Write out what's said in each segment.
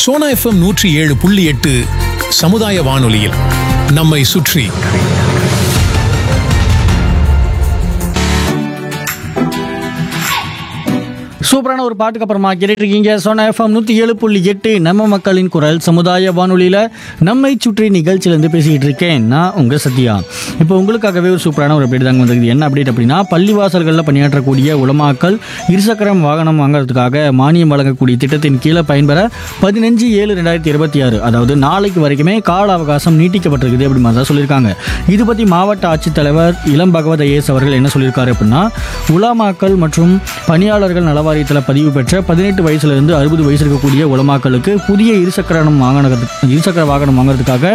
Sona FM நூற்றி ஏழு புள்ளி எட்டு சமுதாய வானொலியில் நம்மை சுற்றி சூப்பரான ஒரு பாட்டுக்கு அப்புறமா கேட்டுட்டு இருக்கீங்க சோனா எஃப்எம் நூற்றி ஏழு புள்ளி எட்டு நம்ம மக்களின் குரல் சமுதாய வானொலியில் நம்மை சுற்றி நிகழ்ச்சியிலேருந்து பேசிக்கிட்டு இருக்கேன் நான் உங்கள் சத்யா இப்போ உங்களுக்காகவே ஒரு சூப்பரான ஒரு அப்டேட் தாங்க வந்திருக்குது என்ன அப்டேட் அப்படின்னா பள்ளிவாசல்களில் பணியாற்றக்கூடிய உலமாக்கள் இருசக்கரம் வாகனம் வாங்குறதுக்காக மானியம் வழங்கக்கூடிய திட்டத்தின் கீழே பயன்பெற பதினஞ்சு ஏழு ரெண்டாயிரத்தி இருபத்தி ஆறு அதாவது நாளைக்கு வரைக்குமே கால அவகாசம் நீட்டிக்கப்பட்டிருக்குது அப்படி மாதிரி தான் சொல்லியிருக்காங்க இது பற்றி மாவட்ட ஆட்சித்தலைவர் இளம் பகவத் ஐஏஎஸ் அவர்கள் என்ன சொல்லியிருக்காரு அப்படின்னா உலமாக்கள் மற்றும் பணியாளர்கள் நலவாரியத்தில் பதிவு பெற்ற பதினெட்டு வயசுலேருந்து அறுபது வயசு இருக்கக்கூடிய உலமாக்களுக்கு புதிய இருசக்கரம் வாகனத்துக்கு இருசக்கர வாகனம் வாங்குறதுக்காக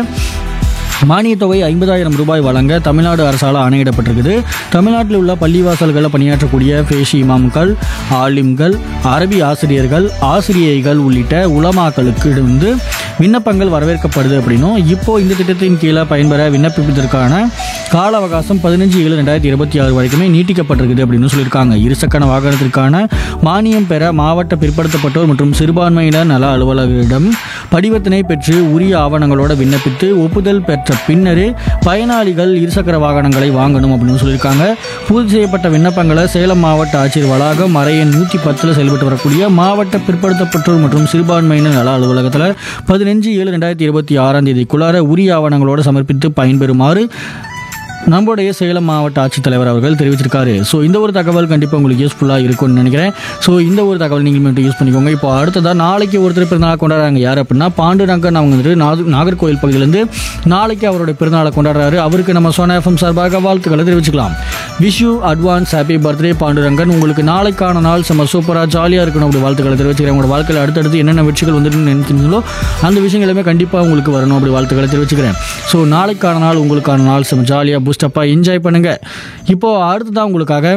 மானியத் தொகை ஐம்பதாயிரம் ரூபாய் வழங்க தமிழ்நாடு அரசால் ஆணையிடப்பட்டிருக்குது தமிழ்நாட்டில் உள்ள பள்ளிவாசல்களில் பணியாற்றக்கூடிய ஃபேஷி இமாம்கள் ஆலிம்கள் அரபி ஆசிரியர்கள் ஆசிரியைகள் உள்ளிட்ட உலமாக்களுக்கு வந்து விண்ணப்பங்கள் வரவேற்கப்படுது அப்படின்னும் இப்போ இந்த திட்டத்தின் கீழே பயன்பெற விண்ணப்பிப்பதற்கான கால அவகாசம் பதினஞ்சு ஏழு ரெண்டாயிரத்தி இருபத்தி ஆறு வரைக்குமே நீட்டிக்கப்பட்டிருக்குது அப்படின்னு சொல்லியிருக்காங்க இருசக்கர வாகனத்திற்கான மானியம் பெற மாவட்ட பிற்படுத்தப்பட்டோர் மற்றும் சிறுபான்மையினர் நல அலுவலரிடம் படிவத்தினை பெற்று உரிய ஆவணங்களோட விண்ணப்பித்து ஒப்புதல் பெற்ற பின்னரே பயனாளிகள் இருசக்கர வாகனங்களை வாங்கணும் அப்படின்னு சொல்லியிருக்காங்க பூர்த்தி செய்யப்பட்ட விண்ணப்பங்களை சேலம் மாவட்ட ஆட்சியர் வளாகம் மறையன் நூற்றி பத்தில் செயல்பட்டு வரக்கூடிய மாவட்ட பிற்படுத்தப்பட்டோர் மற்றும் சிறுபான்மையினர் நல அலுவலகத்தில் பதினஞ்சு ஏழு ரெண்டாயிரத்தி இருபத்தி ஆறாம் தேதிக்குள்ளார உரிய ஆவணங்களோடு சமர்ப்பித்து பயன்பெறுமாறு நம்முடைய சேலம் மாவட்ட ஆட்சித்தலைவர் அவர்கள் தெரிவிச்சிருக்காரு ஸோ இந்த ஒரு தகவல் கண்டிப்பாக உங்களுக்கு யூஸ்ஃபுல்லாக இருக்கும்னு நினைக்கிறேன் ஸோ இந்த ஒரு தகவல் நீங்கள் மட்டும் யூஸ் பண்ணிக்கோங்க இப்போ அடுத்ததாக நாளைக்கு ஒருத்தர் பிறந்தநாள் கொண்டாடுறாங்க யார் அப்படின்னா பாண்டுரங்கன் அவங்க வந்துட்டு நாக- நாகர்கோவில் பகுதியிலேருந்து நாளைக்கு அவருடைய பிறந்தநாளை கொண்டாடுறாரு அவருக்கு நம்ம சோனா எஃப்எம் சார்பாக வாழ்த்துக்களை தெரிவிச்சுக்கலாம் wish you advance happy birthday Pandurangan உங்களுக்கு நாளைக்கான நாள் செம்ம சூப்பராக ஜாலியாக இருக்கணும் அப்படி வாழ்த்துக்களை தெரிவிச்சுக்கிறேன் உங்களோட வாழ்க்கையில் அடுத்தடுத்து என்னென்ன வெற்றிகள் வந்துட்டு நினைக்கிறீங்களோ அந்த விஷயங்கள் எல்லாமே கண்டிப்பாக உங்களுக்கு வரணும் அப்படி வாழ்த்துக்களை தெரிவிச்சுக்கிறேன் ஸோ நாளைக்கான நாள் உங்களுக்கான நாள் செம்ம ஜாலியாக பூஸ்டப்பாக என்ஜாய் பண்ணுங்கள் இப்போது அடுத்ததான் உங்களுக்காக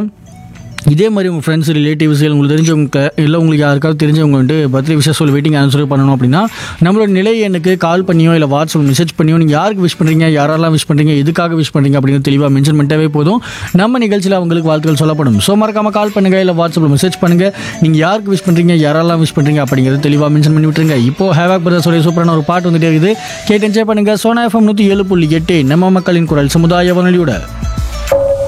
இதே மாதிரி உங்கள் ஃப்ரெண்ட்ஸ் ரிலேட்டிவ்ஸ் உங்களுக்கு தெரிஞ்சவங்க இல்லை உங்களுக்கு யாருக்காவது தெரிஞ்சவங்க வந்துட்டு பர்த்டே விஷயம் சொல்லி வெயிட்டிங் ஆன்சர் பண்ணணும் அப்படின்னா நம்மளோட நிலை எனக்கு கால் பண்ணியோ இல்லை வாட்ஸ்அப் மெசேஜ் பண்ணியோ நீங்கள் யாருக்கு விஷ் பண்ணுறீங்க யாரெல்லாம் விஷ் பண்ணுறீங்க எதுக்காக விஷ் பண்ணுறீங்க அப்படின்னு தெளிவாக மென்ஷன் பண்ணிட்டாவே போதும் நம்ம நிகழ்ச்சியில் அவங்களுக்கு வாழ்த்துக்கள் சொல்லப்படும் ஸோ மறக்காமல் கால் பண்ணுங்கள் இல்லை வாட்ஸ்அப்பில் மெசேஜ் பண்ணுங்கள் நீங்கள் யாருக்கு விஷ் பண்ணுறீங்க யாரெல்லாம் விஷ் பண்ணுறீங்க அப்படிங்கிறது தெளிவாக மென்ஷன் பண்ணி விட்டுருங்க இப்போ ஹேவாக் பிரதர்ஸோடைய சூப்பரான ஒரு பாட்டு வந்துட்டே இருக்குது கேட்டு என்ஜாய் பண்ணுங்கள் சோனா எஃப்எம் நூற்றி ஏழு புள்ளி எட்டு நம்ம மக்களின் குரல் சமுதாய வானொலியோட